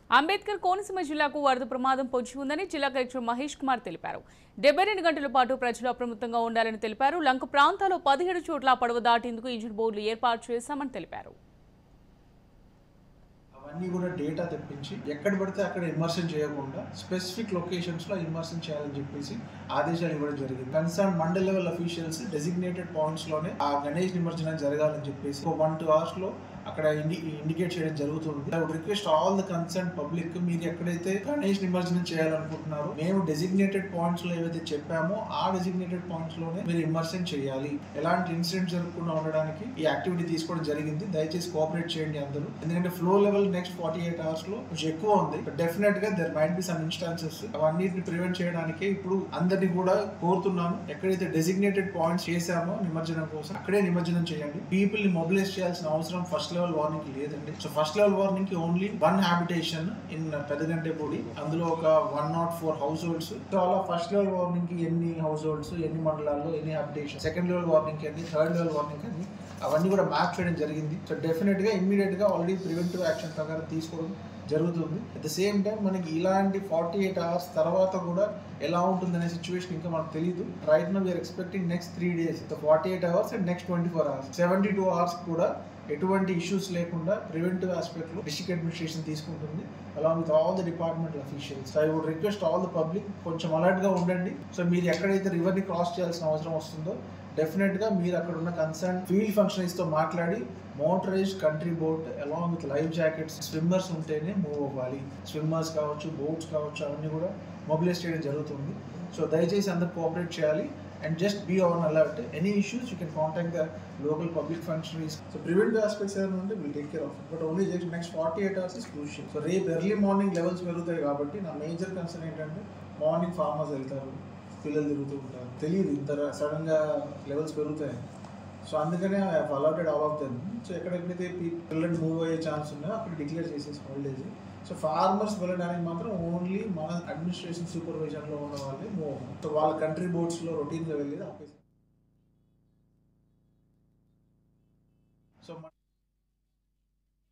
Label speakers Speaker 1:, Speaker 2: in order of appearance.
Speaker 1: అంబేద్కర్ కోనసీమ జిల్లాకు వరద ప్రమాదం పొంచి ఉందని జిల్లా కలెక్టర్ మహేష్ కుమార్ తెలిపారు డెబ్బై రెండు గంటల పాటు ప్రజలు అప్రమత్తంగా ఉండాలని తెలిపారు లంక ప్రాంతాల్లో పదిహేడు చోట్ల పడవ దాటేందుకు ఇంజిన్ బోర్డులు ఏర్పాటు చేశామని తెలిపారు
Speaker 2: అవన్నీ కూడా డేటా తెప్పించి ఎక్కడ పడితే అక్కడ ఇమర్షన్ చేయకుండా స్పెసిఫిక్ లొకేషన్స్ లో ఇమర్షన్ చేయాలని చెప్పేసి ఆదేశాలు ఇవ్వడం జరిగింది concern mandal level officials designated points లోనే ఆ గణేష్ నిమజ్జనం జరగాలని చెప్పేసి ఒక వన్ టూ అవర్స్ లో అక్కడ ఇండి ఇండికేట్ చేయడం జరుగుతుంది I would request all the concern public మీరు ఎక్కడైతే గణేష్ నిమజ్జనం చేయాలనుకుంటున్నారో మేము డెసిగ్నేటెడ్ పాయింట్స్ లో ఏవైతే చెప్పామో ఆ డెసిగ్నేటెడ్ పాయింట్స్ లోనే మీరు ఇమర్షన్ చేయాలి ఎలాంటి ఇన్సిడెంట్ జరగకుండా ఉండడానికి ఈ యాక్టివిటీ తీసుకోవడం జరిగింది దయచేసి కోఆపరేట్ చేయండి అందరూ ఎందుకంటే flow level next forty eight hours లో కొంచెం ఎక్కువ ఉంది డెఫినెట్ గా there might be some instances అవన్నిటిని ప్రివెంట్ చేయడానికి ఇప్పుడు అందరినీ కూడా కోరుతున్నాను ఎక్కడైతే డెసిగ్నేటెడ్ పాయింట్స్ చేశామో నిమజ్జనం కోసం అక్కడే నిమజ్జనం చేయండి పీపుల్ ని మొబిలైజ్ చేయాల్సిన అవసరం ఫస్ట్ లెవెల్ వార్నింగ్ లేదండి సో ఫస్ట్ లెవెల్ వార్నింగ్ కి ఓన్లీ వన్ హ్యాబిటేషన్ ఇన్ పెద్దగంటే పొడి అందులో ఒక one nought four households so అలా ఫస్ట్ లెవెల్ వార్నింగ్ కి ఎన్ని హౌస్ హోల్డ్స్ ఎన్ని మండలాల్లో ఎన్ని హ్యాబిటేషన్ సెకండ్ లెవెల్ వార్నింగ్ కి ఎన్ని థర్డ్ లెవెల్ వార్నింగ్ అన్ని అవన్నీ కూడా మ్యాప్ చేయడం జరిగింది సో డెఫినెట్ గా ఇమ్మీడియట్ గా ఆల్రెడీ ప్రివెంటివ్ యాక్షన్ ప్రకారం తీసుకోవడం జరుగుతుంది అట్ ద సేమ్ టైం మనకి ఇలాంటి ఫార్టీ ఎయిట్ అవర్స్ తర్వాత కూడా ఎలా ఉంటుందనే సిచ్యువేషన్ ఇంకా మనకు తెలియదు right now we're expecting next three days forty eight hours and next twenty four hours seventy two hours కూడా ఎటువంటి ఇష్యూస్ లేకుండా ప్రివెంటివ్ ఆస్పెక్ట్ లో డిస్ట్రిక్ట్ అడ్మినిస్ట్రేషన్ తీసుకుంటుంది along with all the department officials I would request all the public కొంచెం alert గా ఉండండి so మీరు ఎక్కడైతే రివర్ ని క్రాస్ చేయాల్సిన అవసరం వస్తుందో డెఫినెట్ గా మీరు అక్కడ ఉన్న కన్సర్న్ ఫీల్డ్ ఫంక్షనరీస్ తో మాట్లాడి motorised country boat along with life jackets swimmers ఉంటేనే మూవ్ అవ్వాలి స్విమ్మర్స్ కావచ్చు బోట్స్ కావచ్చు అవన్నీ కూడా మొబిలైజ్ చేయడం జరుగుతుంది సో దయచేసి అందరు కోఆపరేట్ చేయాలి and just be on alert any issues you can contact the local public functionaries so preventive aspects ఏమైనా ఉంటే will take care of it but only just next forty eight hours is crucial so రేపు early morning levels పెరుగుతాయి కాబట్టి నా major concern ఏంటంటే morning farmers వెళ్తారు పిల్లలు తిరుగుతూ ఉంటారు తెలియదు ఇంత సడన్ గా లెవెల్స్ పెరుగుతాయి సో అందుకనే I allotted all of them so ఎక్కడెక్కడైతే పిల్లలు మూవ్ అయ్యే ఛాన్స్ ఉన్నాయో అక్కడ డిక్లేర్ చేసేసి హాలిడేస్ సో ఫార్మర్స్ వెళ్ళడానికి మాత్రం ఓన్లీ మన అడ్మినిస్ట్రేషన్ సూపర్విజన్లో ఉన్న వాళ్ళే మూవ్ అవ్వాలి సో వాళ్ళ కంట్రీ బోర్డ్స్లో రొటీన్గా వెళ్ళేది ఆపేసి సో